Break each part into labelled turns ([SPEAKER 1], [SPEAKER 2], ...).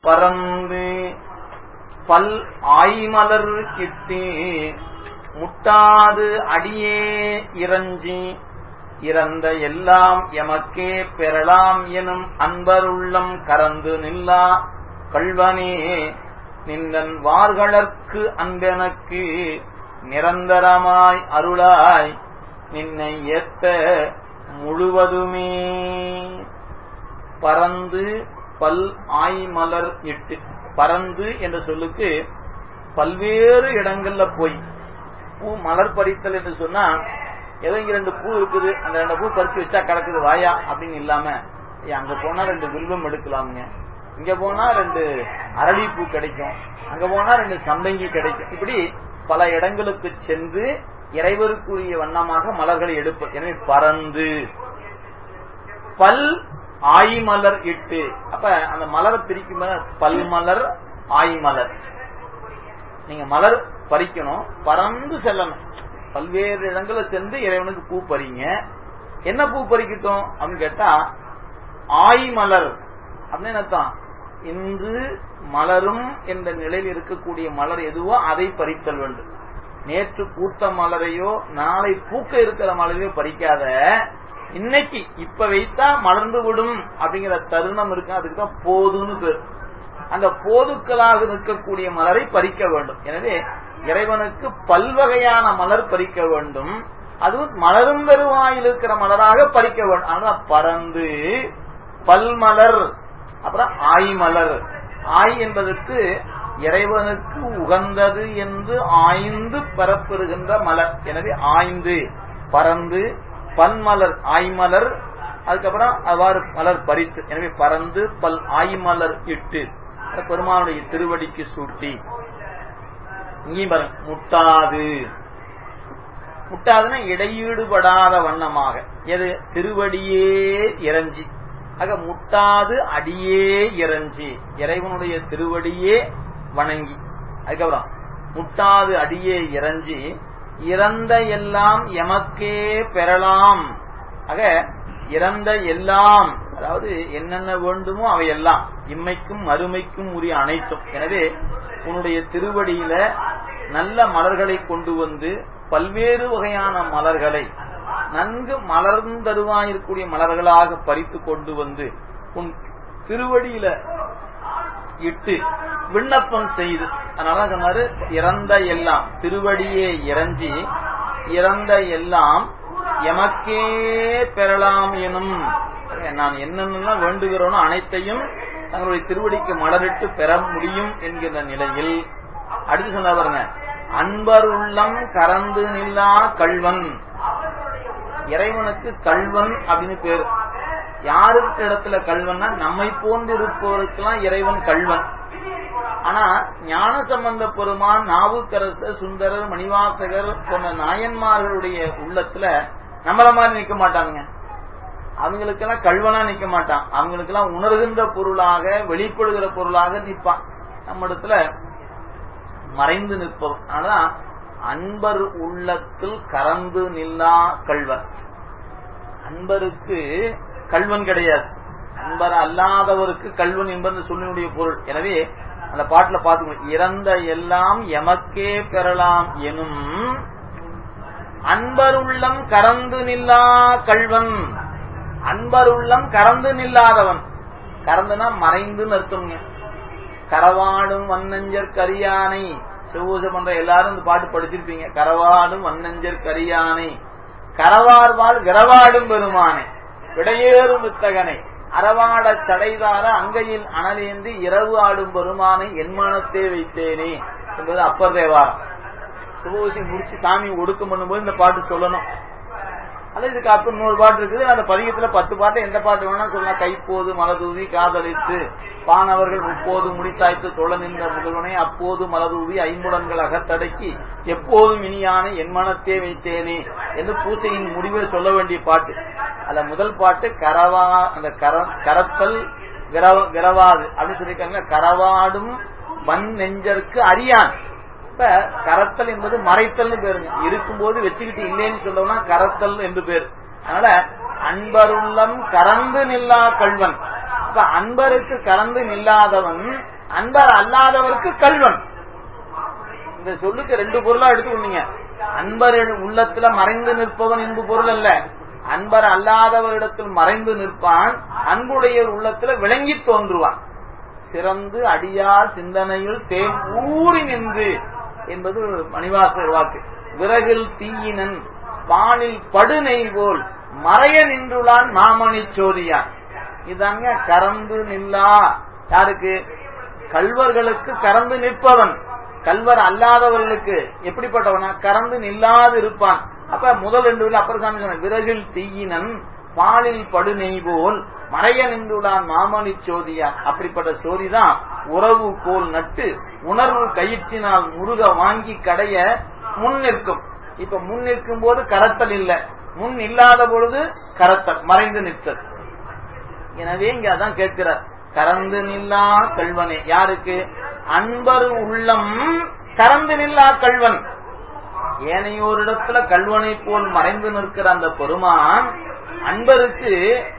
[SPEAKER 1] பறந்து பல் ஆய்மலர் கிட்டு முட்டாது அடியே இறஞ்சி இறந்த எல்லாம் எமக்கே பெறலாம் எனும் அன்பருள்ளம் கறந்து நில்லா கள்வனே நின்றன் வார்களற்கு அன்பெனக்கு நிரந்தரமாய் அருளாய் நின்னை ஏத்த முழுவதுமே பறந்து பல் ஆய்மலர் இட்டு பறந்து என்ற சொல்லுக்கு பல்வேறு இடங்கள்ல போய் பூ மலர் பறித்தல் என்று சொன்னா ஏதோ இங்க ரெண்டு பூ இருக்குது அந்த ரெண்டு பூ பறிச்சு வச்சா கிடக்குது வாயா அப்படின்னு இல்லாம ஏய், அங்க போனா ரெண்டு வில்வம் எடுக்கலாமுங்க இங்க போனா ரெண்டு அரளி பூ கிடைக்கும் அங்க போனா ரெண்டு சம்பங்கி கிடைக்கும் இப்படி பல இடங்களுக்கு சென்று இறைவருக்குரிய வண்ணமாக மலர்களை எடுப்பது எனவே பறந்து பல் ஆய்மலர் இட்டு அப்ப அந்த மலரை பிரிக்கும் போது பல்மலர் ஆய்மலர் நீங்க மலர் பறிக்கணும் பறந்து செல்லணும் பல்வேறு இடங்களை சென்று இறைவனுக்கு பூ பறிங்க என்ன பூ பறிக்கட்டும் அப்படின்னு கேட்டா ஆய்மலர் அப்படின்னு அர்த்தம் இன்று மலரும் என்ற நிலையில் இருக்கக்கூடிய மலர் எதுவோ அதை பறித்தல் வேண்டும் நேற்று பூத்த மலரையோ நாளை பூக்க இருக்கிற மலரையோ பறிக்காத இன்னைக்கு இப்ப வைத்தா மலர்ந்து விடும் அப்படிங்கிற தருணம் இருக்கு அதுக்கு தான் போதுன்னு பேர் அந்த போதுக்களாக நிற்கக்கூடிய மலரை பறிக்க வேண்டும் எனவே இறைவனுக்கு பல்வகையான மலர் பறிக்க வேண்டும் அதுவும் மலரும் பெருவாயில் இருக்கிற மலராக பறிக்க வேண்டும் அதனால பறந்து பல்மலர் அப்புறம் ஆய்மலர் ஆய் என்பதற்கு இறைவனுக்கு உகந்தது என்று ஆய்ந்து பெறப்பெறுகின்ற மலர் எனவே ஆய்ந்து பறந்து பன்மலர் ஆய்மலர் அதுக்கப்புறம் அவ்வாறு மலர் பறித்து எனவே பறந்து பல் ஆய்மலர் இட்டு அது பெருமானுடைய திருவடிக்கு சூட்டி இங்கேயும் பாருங்க முட்டாது முட்டாதுன்னா இடையீடுபடாத வண்ணமாக எது திருவடியே இறஞ்சி ஆக முட்டாது அடியே இறஞ்சி இறைவனுடைய திருவடியே வணங்கி அதுக்கப்புறம் முட்டாது அடியே இறஞ்சி இறந்த எல்லாம் எமக்கே பெறலாம் ஆக இறந்த எல்லாம் அதாவது என்னென்ன வேண்டுமோ அவையெல்லாம் இம்மைக்கும் மறுமைக்கும் உரிய அனைத்தும் எனவே உன்னுடைய திருவடியில நல்ல மலர்களை கொண்டு வந்து பல்வேறு வகையான மலர்களை நன்கு மலர்ந்தருவாயிருக்கூடிய மலர்களாக பறித்து கொண்டு வந்து உன் திருவடியில இட்டு விண்ணப்பம் செய்து அதனால சொன்னாரு இறந்த எல்லாம் திருவடியே இறஞ்சி இறந்த எல்லாம் எமக்கே பெறலாம் எனும் நான் என்னென்னலாம் வேண்டுகிறோனோ அனைத்தையும் தங்களுடைய திருவடிக்கு மலரிட்டு பெற முடியும் என்கிற நிலையில் அடுத்து சொன்ன பாருங்க அன்பர் உள்ளம் கறந்து நில்லா கல்வன் இறைவனுக்கு கல்வன் அப்படின்னு பேரு யாருக்கு இடத்துல கல்வன்னா நம்மை போன்று இருப்பவருக்கெல்லாம் இறைவன் கல்வன் ஆனா ஞான சம்பந்த பெருமான் நாவுக்கரசர் சுந்தரர் மணிவாசகர் போன்ற நாயன்மார்களுடைய உள்ளத்துல நம்மள மாதிரி நிக்க மாட்டாங்க அவங்களுக்கெல்லாம் கல்வனா நிக்க மாட்டான் அவங்களுக்கெல்லாம் உணர்கின்ற பொருளாக வெளிப்படுகிற பொருளாக நிற்பான் நம்ம இடத்துல மறைந்து நிற்பவன் ஆனா அன்பர் உள்ளத்தில் கறந்து நில்லா கல்வன் அன்பருக்கு கல்வன் கிடையாது அன்பர் அல்லாதவருக்கு கல்வன் என்பது சொல்லினுடைய பொருள் எனவே அந்த பாட்டுல பார்த்து இறந்த எல்லாம் எமக்கே பெறலாம் எனும் அன்பர் உள்ளம் கறந்து நில்லா கல்வன் அன்பர் உள்ளம் கறந்து நில்லாதவன் கறந்துனா மறைந்துன்னு அர்த்தம்ங்க கரவாடும் வன்னஞ்சர் கரியானை சிவபூஜை பண்ற எல்லாரும் இந்த பாட்டு படிச்சிருப்பீங்க கரவாடும் வன்னஞ்சர் கரியானை கரவார்வாள் விரவாடும் பெருமானை விடையேறும் வித்தகனை அறவாட தடைதார அங்கையில் அனலேந்தி இரவு ஆடும் பெருமானை என்மானத்தே வைத்தேனே என்பது அப்பர் தேவாரம் சிவபூசி முடிச்சு சாமி ஒடுக்கம் பண்ணும்போது இந்த பாட்டு சொல்லணும் அது இதுக்கு அப்புறம் இன்னொரு பாட்டு இருக்குது அந்த பதிகத்துல பத்து பாட்டு எந்த பாட்டு வேணா சொல்லலாம் கைப்போது மலதூவி காதலித்து பானவர்கள் முப்போது முடித்தாய்த்து தொழ நின்ற முதல்வனை அப்போது மலதூவி ஐம்புலன்கள் அகத்தடக்கி எப்போதும் இனியான என் மனத்தே வைத்தேனே என்று பூசையின் முடிவை சொல்ல வேண்டிய பாட்டு அந்த முதல் பாட்டு கரவா அந்த கரத்தல் விரவாது அப்படின்னு சொல்லியிருக்காங்க கரவாடும் வன் நெஞ்சற்கு அறியான் இப்ப கரத்தல் என்பது மறைத்தல்னு பேருங்க இருக்கும்போது வச்சுக்கிட்டு இல்லைன்னு சொல்லணும்னா கரத்தல் என்று பேர் அதனால அன்பருள்ளம் கறந்து நில்லா கல்வன் அப்ப அன்பருக்கு கலந்து நில்லாதவன் அன்பர் அல்லாதவருக்கு கல்வன் இந்த சொல்லுக்கு ரெண்டு பொருளா எடுத்துக்கொண்டீங்க அன்பர் உள்ளத்துல மறைந்து நிற்பவன் என்பது பொருள் அல்ல அன்பர் அல்லாதவரிடத்தில் மறைந்து நிற்பான் அன்புடைய உள்ளத்துல விளங்கி தோன்றுவான் சிறந்து அடியார் சிந்தனையில் தேன் ஊறி நின்று என்பது மணிவாசர் வாக்கு விறகில் தீயினன் பாலில் படுநெய் போல் மறைய நின்றுளான் மாமணி சோதியான் இதாங்க கறந்து நில்லா யாருக்கு கல்வர்களுக்கு கறந்து நிற்பவன் கல்வர் அல்லாதவர்களுக்கு எப்படிப்பட்டவனா கறந்து நில்லாது இருப்பான் அப்ப முதல் ரெண்டு அப்பர் சாமி சொன்ன விறகில் தீயினன் பாலில் படுநெய் போல் மறைய நின்றுடான் மாமணி சோதியா அப்படிப்பட்ட சோதிதான் உறவு கோல் நட்டு உணர்வு கயிற்றினால் முருக வாங்கி கடைய முன் நிற்கும் இப்ப முன் நிற்கும் போது கரத்தல் இல்ல முன் இல்லாத பொழுது கரத்தல் மறைந்து நிற்கல் எனவே இங்க அதான் கேட்கிறார் கறந்து நில்லா கல்வனே யாருக்கு அன்பர் உள்ளம் கறந்து நில்லா கல்வன் ஏனையோரிடத்துல கல்வனை போல் மறைந்து நிற்கிற அந்த பெருமான் அன்பருக்கு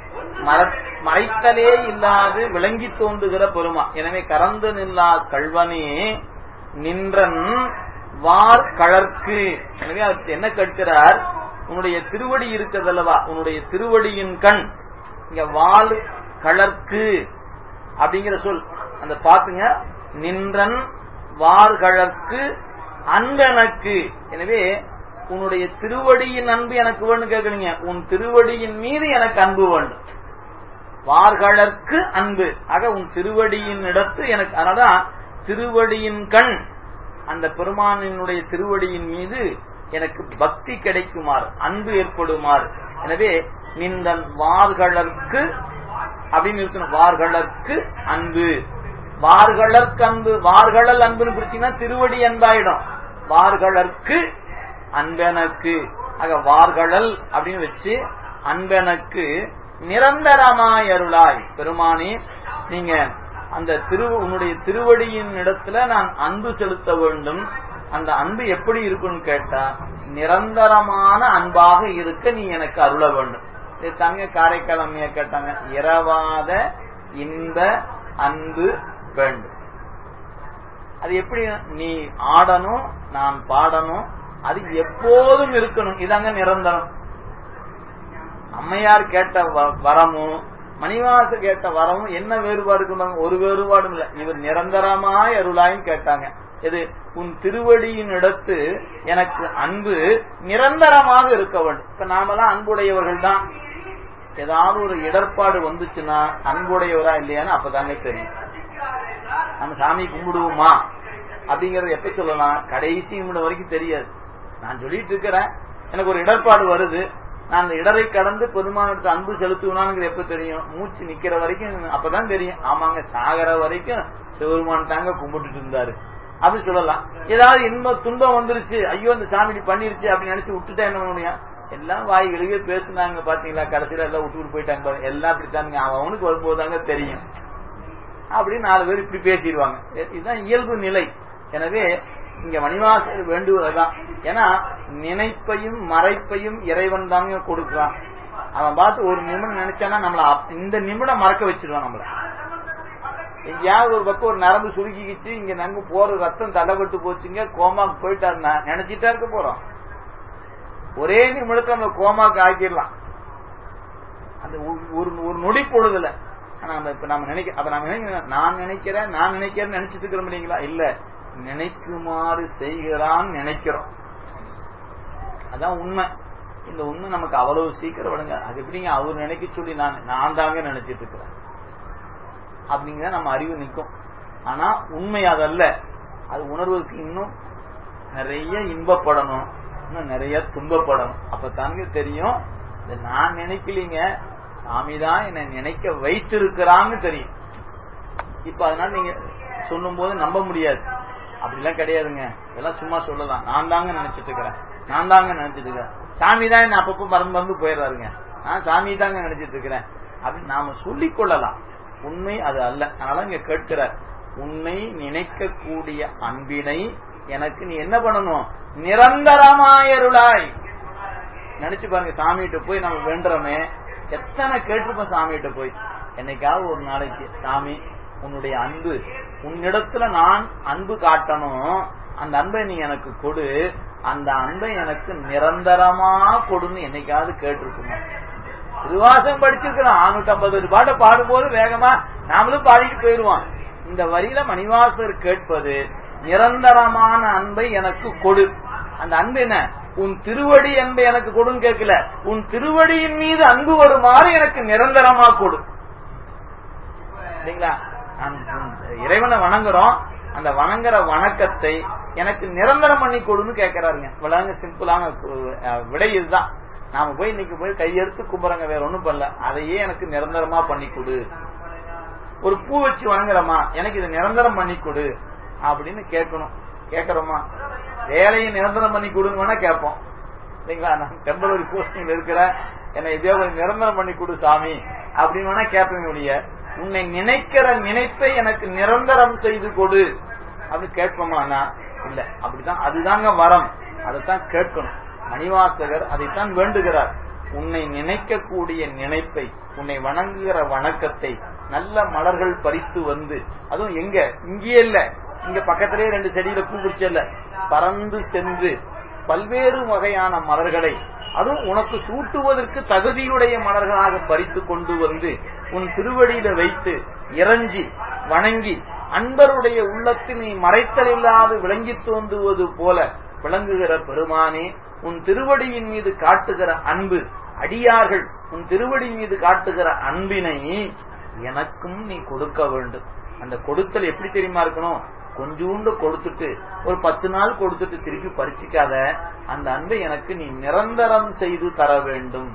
[SPEAKER 1] மறைத்தலே இல்லாது விளங்கி தோன்றுகிற பெருமா எனவே கறந்து நில்லா கல்வனே நின்றன் வார் கழற்கு எனவே அவர் என்ன கேட்கிறார் உன்னுடைய திருவடி இருக்கிறதல்லவா உன்னுடைய திருவடியின் கண் இங்க வால் கழற்கு அப்படிங்கிற சொல் அந்த பாத்துங்க நின்றன் வார்கழற்கு அன்பெனக்கு எனவே உன்னுடைய திருவடியின் அன்பு எனக்கு வேணும் கேட்கறீங்க உன் திருவடியின் மீது எனக்கு அன்பு வேண்டும் வார்கழற்கு அன்பு ஆக உன் திருவடியின் இடத்து எனக்கு அதனாலதான் திருவடியின் கண் அந்த பெருமானினுடைய திருவடியின் மீது எனக்கு பக்தி கிடைக்குமாறு அன்பு ஏற்படுமாறு எனவே நின்றன் வார்களற்கு அப்படின்னு இருக்கணும் வார்களற்கு அன்பு வார்களற்கு அன்பு வார்களல் அன்புன்னு பிடிச்சீங்கன்னா திருவடி அன்பாயிடும் வார்களற்கு அன்பெனக்கு ஆக வார்களல் அப்படின்னு வச்சு அன்பெனக்கு நிரந்தரமாய் அருளாய் பெருமானே நீங்க அந்த திரு உன்னுடைய திருவடியின் இடத்துல நான் அன்பு செலுத்த வேண்டும் அந்த அன்பு எப்படி இருக்குன்னு கேட்டா நிரந்தரமான அன்பாக இருக்க நீ எனக்கு அருள வேண்டும் இது தங்க காரைக்கால் அம்மையா கேட்டாங்க இரவாத இன்ப அன்பு வேண்டும் அது எப்படி நீ ஆடணும் நான் பாடணும் அது எப்போதும் இருக்கணும் இதாங்க நிரந்தரம் அம்மையார் கேட்ட வரமும் மணிவாச கேட்ட வரமும் என்ன வேறுபாடு கொண்டாங்க ஒரு வேறுபாடும் இல்ல இவர் நிரந்தரமாய் அருளாயும் கேட்டாங்க எது உன் திருவடியின் இடத்து எனக்கு அன்பு நிரந்தரமாக இருக்க வேண்டும் இப்ப நாமெல்லாம் அன்புடையவர்கள் தான் ஏதாவது ஒரு இடர்பாடு வந்துச்சுன்னா அன்புடையவரா இல்லையான்னு அப்பதாங்க தெரியும் நம்ம சாமி கும்பிடுவோமா அப்படிங்கறது எப்ப சொல்லலாம் கடைசி நிமிடம் வரைக்கும் தெரியாது நான் சொல்லிட்டு இருக்கிறேன் எனக்கு ஒரு இடர்பாடு வருது நான் அந்த இடரை கடந்து பெருமானத்து அன்பு செலுத்துவனாங்கிறது எப்ப தெரியும் மூச்சு நிக்கிற வரைக்கும் அப்பதான் தெரியும் ஆமாங்க சாகர வரைக்கும் சிவருமான் தாங்க கும்பிட்டுட்டு இருந்தாரு அப்படி சொல்லலாம் ஏதாவது இன்ப துன்பம் வந்துருச்சு ஐயோ அந்த சாமி பண்ணிருச்சு அப்படின்னு நினைச்சு விட்டுட்டா என்ன பண்ண முடியும் எல்லாம் வாய் வெளியே பேசுனாங்க பாத்தீங்களா கடைசியில எல்லாம் விட்டு போயிட்டாங்க பாருங்க எல்லாம் அப்படித்தானுங்க அவனுக்கு வரும்போதாங்க தெரியும் அப்படின்னு நாலு பேர் இப்படி பேசிடுவாங்க இதுதான் இயல்பு நிலை எனவே இங்க மணிவாசர் வேண்டுவதுதான் ஏன்னா நினைப்பையும் மறைப்பையும் இறைவன் தாங்க கொடுக்கிறான் அவன் பார்த்து ஒரு நிமிடம் நினைச்சானா நம்மள இந்த நிமிடம் மறக்க வச்சிருவான் நம்மள எங்கேயாவது ஒரு பக்கம் ஒரு நரம்பு சுருக்கிக்கிச்சு இங்க நங்கு போற ரத்தம் தடைப்பட்டு போச்சுங்க கோமாக்கு போயிட்டாருன்னா நினைச்சிட்டா இருக்க போறோம் ஒரே நிமிடத்தை நம்ம கோமாக்கு ஆக்கிடலாம் அந்த ஒரு ஒரு நொடி பொழுதுல ஆனா நம்ம இப்ப நம்ம நினைக்க அப்ப நம்ம நினைக்கிறேன் நான் நினைக்கிறேன் நான் நினைக்கிறேன்னு நினைச்சிட்டு இருக்கிறோம் இல்லைங்களா இல்ல நினைக்குமாறு செய்கிறான் நினைக்கிறோம் அதான் உண்மை இந்த உண்மை நமக்கு அவ்வளவு சீக்கிரம் விடுங்க அது எப்படிங்க அவர் நினைக்க சொல்லி நான் நான் தாங்க நினைச்சிட்டு இருக்கிறேன் அப்படிங்கிற நம்ம அறிவு நிற்கும் ஆனா உண்மை அதல்ல அது உணர்வதற்கு இன்னும் நிறைய இன்பப்படணும் இன்னும் நிறைய துன்பப்படணும் அப்ப தாங்க தெரியும் இது நான் நினைக்கலீங்க சாமி தான் என்னை நினைக்க வைத்திருக்கிறான்னு தெரியும் இப்ப அதனால நீங்க சொல்லும் போது நம்ப முடியாது அப்படிலாம் கிடையாதுங்க இதெல்லாம் சும்மா சொல்லலாம் நான் தாங்க நினைச்சிட்டு இருக்கிறேன் நான் தாங்க நினைச்சிட்டு இருக்கிறேன் சாமி தான் என்ன அப்பப்போ மறந்து மறந்து போயிடுறாருங்க நான் சாமி தாங்க நினைச்சிட்டு இருக்கிறேன் அப்படின்னு நாம சொல்லிக் கொள்ளலாம் உண்மை அது அல்ல அதனால இங்க கேட்கிறார் உன்னை நினைக்கக்கூடிய அன்பினை எனக்கு நீ என்ன பண்ணணும் நிரந்தரமாயருளாய் நினைச்சு பாருங்க சாமிகிட்ட போய் நம்ம வேண்டுறோமே எத்தனை கேட்டிருப்போம் சாமிகிட்ட போய் என்னைக்காவது ஒரு நாளைக்கு சாமி உன்னுடைய அன்பு உன்னிடத்துல நான் அன்பு காட்டணும் அந்த அன்பை நீ எனக்கு கொடு அந்த அன்பை எனக்கு நிரந்தரமா கொடுன்னு என்னைக்காவது கேட்டிருக்குமா திருவாசகம் படிச்சிருக்கிறோம் நானூத்தி ஐம்பது பாட்டை பாடும்போது வேகமா நாமளும் பாடிட்டு போயிருவோம் இந்த வரியில மணிவாசர் கேட்பது நிரந்தரமான அன்பை எனக்கு கொடு அந்த அன்பு என்ன உன் திருவடி அன்பை எனக்கு கொடுன்னு கேட்கல உன் திருவடியின் மீது அன்பு வருமாறு எனக்கு நிரந்தரமா கொடு இல்லைங்களா நான் இறைவனை வணங்குறோம் அந்த வணங்குற வணக்கத்தை எனக்கு நிரந்தரம் பண்ணி கொடுன்னு கேட்கிறாருங்க விளங்க சிம்பிளான விடை இதுதான் நாம போய் இன்னைக்கு போய் கையெடுத்து கும்புறங்க வேற ஒண்ணும் பண்ணல அதையே எனக்கு நிரந்தரமா பண்ணி கொடு ஒரு பூ வச்சு வணங்குறமா எனக்கு இதை நிரந்தரம் பண்ணி கொடு அப்படின்னு கேட்கணும் கேட்கறோமா வேலையை நிரந்தரம் பண்ணி கொடுன்னு வேணா கேட்போம் இல்லைங்களா நான் டெம்பரரி போஸ்டிங்ல இருக்கிற என்னை இதே கொஞ்சம் நிரந்தரம் பண்ணி கொடு சாமி அப்படின்னு வேணா கேட்பேன் முடிய உன்னை நினைக்கிற நினைப்பை எனக்கு நிரந்தரம் செய்து கொடு அப்படின்னு கேட்போமானா இல்ல அப்படிதான் அதுதாங்க வரம் அதைத்தான் கேட்கணும் மணிவாசகர் அதைத்தான் வேண்டுகிறார் உன்னை நினைக்கக்கூடிய நினைப்பை உன்னை வணங்குகிற வணக்கத்தை நல்ல மலர்கள் பறித்து வந்து அதுவும் எங்க இங்கேயே இல்ல இங்க பக்கத்திலேயே ரெண்டு செடியில பூ பிடிச்சல பறந்து சென்று பல்வேறு வகையான மலர்களை அதுவும் உனக்கு சூட்டுவதற்கு தகுதியுடைய மலர்களாக பறித்து கொண்டு வந்து உன் திருவடியில வைத்து இறஞ்சி வணங்கி அன்பருடைய உள்ளத்தில் நீ மறைத்தல் இல்லாது விளங்கி தோன்றுவது போல விளங்குகிற பெருமானே உன் திருவடியின் மீது காட்டுகிற அன்பு அடியார்கள் உன் திருவடி மீது காட்டுகிற அன்பினை எனக்கும் நீ கொடுக்க வேண்டும் அந்த கொடுத்தல் எப்படி தெரியுமா இருக்கணும் கொஞ்சூண்டு கொடுத்துட்டு ஒரு பத்து நாள் கொடுத்துட்டு திருப்பி பறிச்சுக்காத அந்த அன்பை எனக்கு நீ நிரந்தரம் செய்து தர வேண்டும்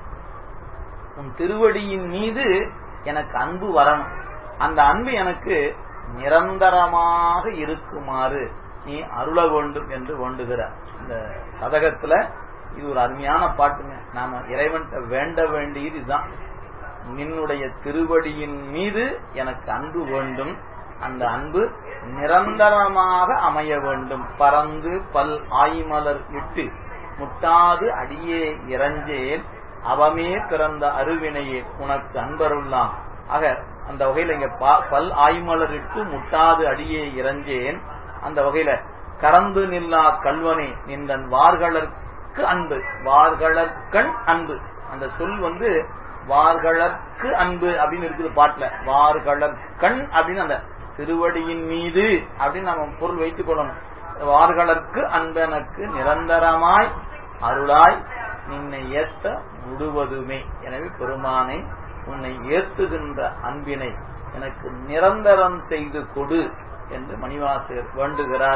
[SPEAKER 1] உன் திருவடியின் மீது எனக்கு அன்பு வரணும் அந்த அன்பு எனக்கு நிரந்தரமாக இருக்குமாறு நீ அருள வேண்டும் என்று வேண்டுகிறார் இந்த சதகத்துல இது ஒரு அருமையான பாட்டுங்க நாம இறைவன்கிட்ட வேண்ட வேண்டியது இதுதான் நின்னுடைய திருவடியின் மீது எனக்கு அன்பு வேண்டும் அந்த அன்பு நிரந்தரமாக அமைய வேண்டும் பறந்து பல் ஆய்மலர் இட்டு முட்டாது அடியே இறஞ்சேன் அவமே பிறந்த அருவினையே உனக்கு அன்பருள்ளாம் ஆக அந்த வகையில இங்க பல் ஆய்மலர் இட்டு முட்டாது அடியே இறஞ்சேன் அந்த வகையில கறந்து நில்லா கல்வனே நின்றன் வார்களற்கு அன்பு வார்களற்கண் அன்பு அந்த சொல் வந்து வார்களற்கு அன்பு அப்படின்னு இருக்குது பாட்டுல வார்களற்கண் அப்படின்னு அந்த திருவடியின் மீது அப்படின்னு நம்ம பொருள் வைத்துக் கொள்ளணும் வார்களற்கு அன்பனக்கு நிரந்தரமாய் அருளாய் நின்னை ஏத்த முழுவதுமே எனவே பெருமானை உன்னை ஏத்துகின்ற அன்பினை எனக்கு நிரந்தரம் செய்து கொடு என்று மணிவாசகர் வேண்டுகிறார்